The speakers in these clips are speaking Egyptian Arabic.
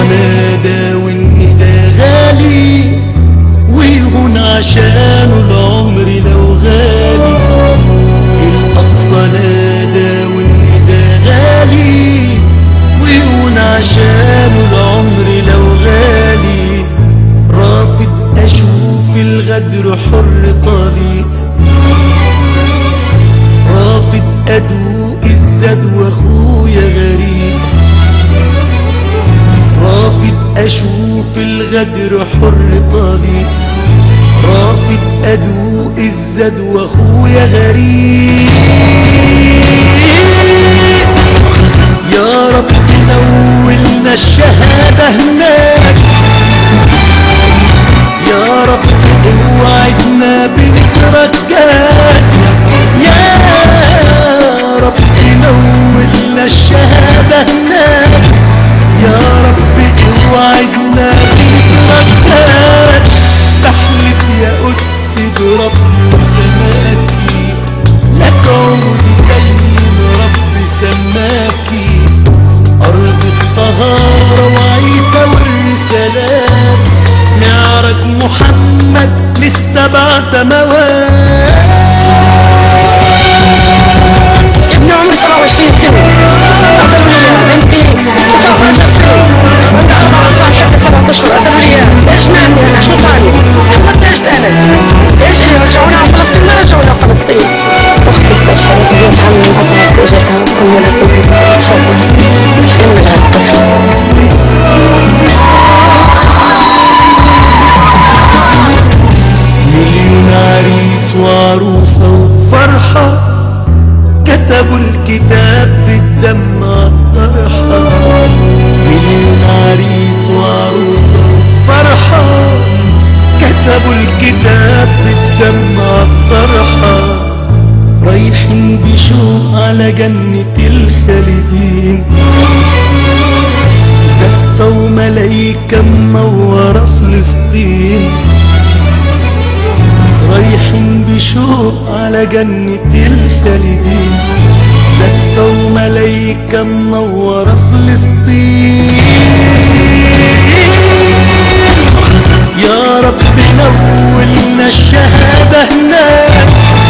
نادى والندى غالي ويهون عشانه العمر لو غالي الأقصى نادى والندى غالي ويهون عشانه العمر لو غالي رافض أشوف الغدر حر طليق رافض أدوق الزاد وأخويا غريب رافض أشوف الغدر حر طريق رافض أدوق الزاد وأخويا غريب يا رب نولنا الشهادة هناك يا رب اوعدنا بنترجاك يا رب نولنا الشهادة هناك يا رب اوعدنا بنترجاك بحلف يا قدس بربي وسماكي لك عودي زي ما ربي سماكي أرض الطهارة وعيسى والرسالات معرج محمد للسبع سماوات ابن عمر 27 سنة أخذوا لي بنتي 19 سنة وأنت 14 حتى 7 أشهر أخذوا لي ليش نعمل أنا شو طالب؟ شو بديش أنا؟ ليش اللي رجعونا على فلسطين ما رجعونا على فلسطين؟ أختي استشهدت بنت عمي أبوها زوجتها وولدت تصور فيلم الطفل مليون عريس وعروسة وفرحة كتبوا الكتاب بالدم عالطرحة مليون عريس وعروسة وفرحة كتبوا الكتاب بالدم عالطرحة رايحين بشوق على جنة الخالدين زفة وملايكة منورة فلسطين رايحين بشوق على جنة الخالدين زفة وملايكة منورة فلسطين يا رب نولنا الشهادة هناك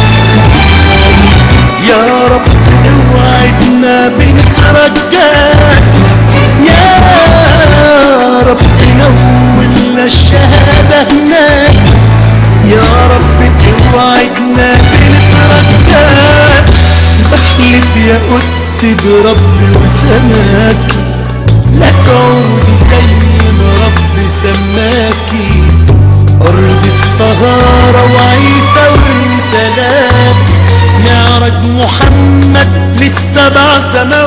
يا رب اوعدنا بنترجاك يا رب نولنا الشهادة هناك يا رب اوعدنا بنترجاك بحلف يا قدس بربي وسماكي لك عودي زي ما ربي سماكي أرض الطهارة وعيسى والرسالات معرج محمد للسبع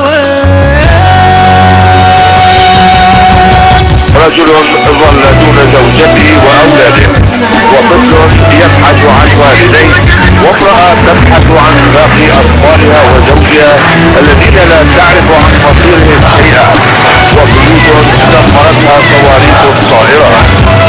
سماوات رجل ظل دون زوجته وأولاده وطفل يبحث عن والديه وامرأة تبحث عن باقي أطفالها وزوجها الذين لا تعرف عن مصيرهم شيئا وبيوت دمرتها صواريخ طائرة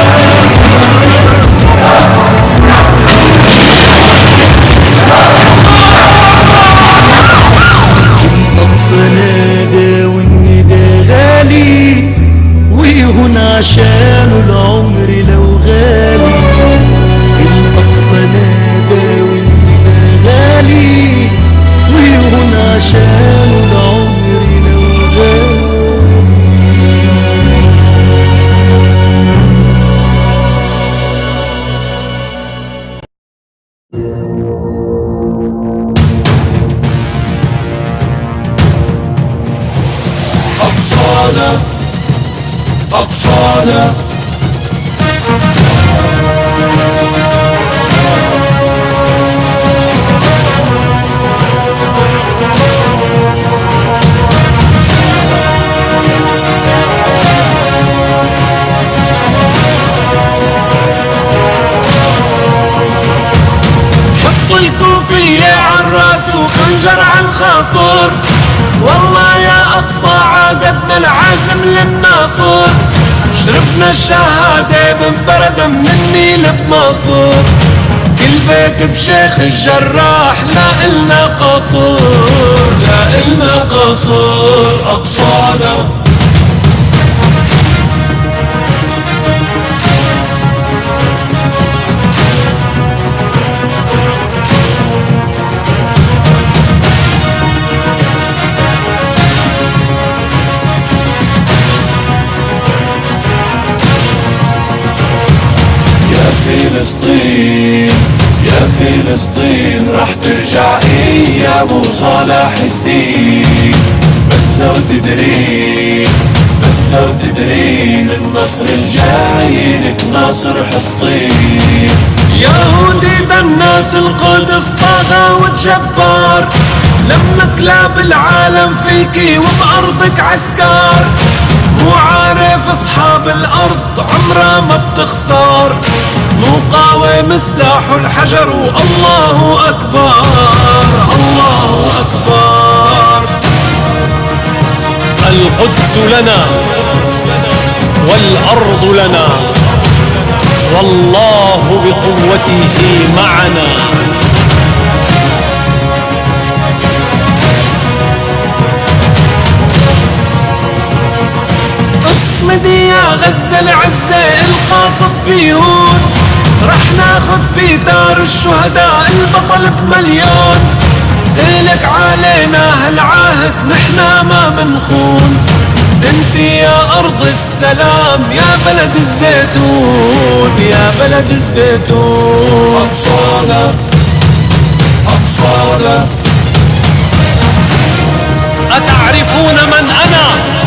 الأقصى نادى والندى غالي ويهون عشانه العمر لو غالي الأقصى نادى والندى غالي ويهون عشانه العمر لو غالي أقصانا أقصانا حط الكوفية عالراس وخنجر عالخاصر والله يا أقصى عاقدنا العزم للناصر شربنا الشهادة بمبردة من النيل بمصر كل بيت بشيخ الجراح لا إلنا قصور لا إلنا قصور أقصانا فلسطين يا فلسطين راح ترجع ايام صلاح الدين بس لو تدرين بس لو تدرين النصر الجاي لك ناصر حطين يهودي دناس القدس طاغى وتجبار لما كلاب العالم فيكي وبأرضك عسكر مو عارف اصحاب الارض عمرها ما بتخسر مقاوم سلاح الحجر والله اكبر الله اكبر القدس لنا والأرض لنا والله بقوته معنا اصمدي يا غزة العزة القاصف بيهون رح ناخد بدار الشهداء البطل بمليون إلك علينا هالعهد نحنا ما منخون انت يا ارض السلام يا بلد الزيتون يا بلد الزيتون اقصانا اقصانا أتعرفون من أنا؟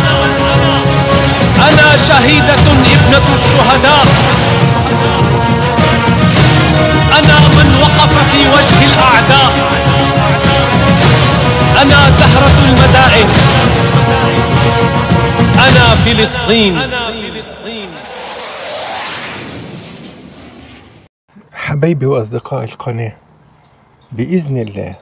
أنا شهيدة ابنة الشهداء أنا من وقف في وجه الأعداء أنا زهرة المدائن أنا فلسطين حبايبي وأصدقاء القناة بإذن الله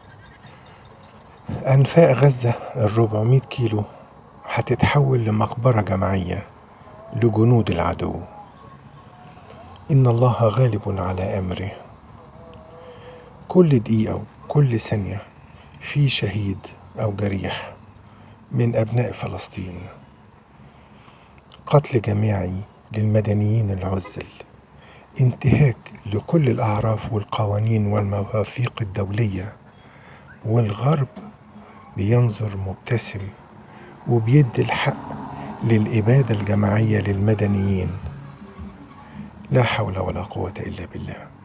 أنفاق غزة الربعمية كيلو هتتحول لمقبرة جماعية لجنود العدو إن الله غالب على أمره كل دقيقة وكل ثانية في شهيد أو جريح من أبناء فلسطين قتل جماعي للمدنيين العزل انتهاك لكل الأعراف والقوانين والمواثيق الدولية والغرب بينظر مبتسم وبيدي الحق للإبادة الجماعية للمدنيين لا حول ولا قوة إلا بالله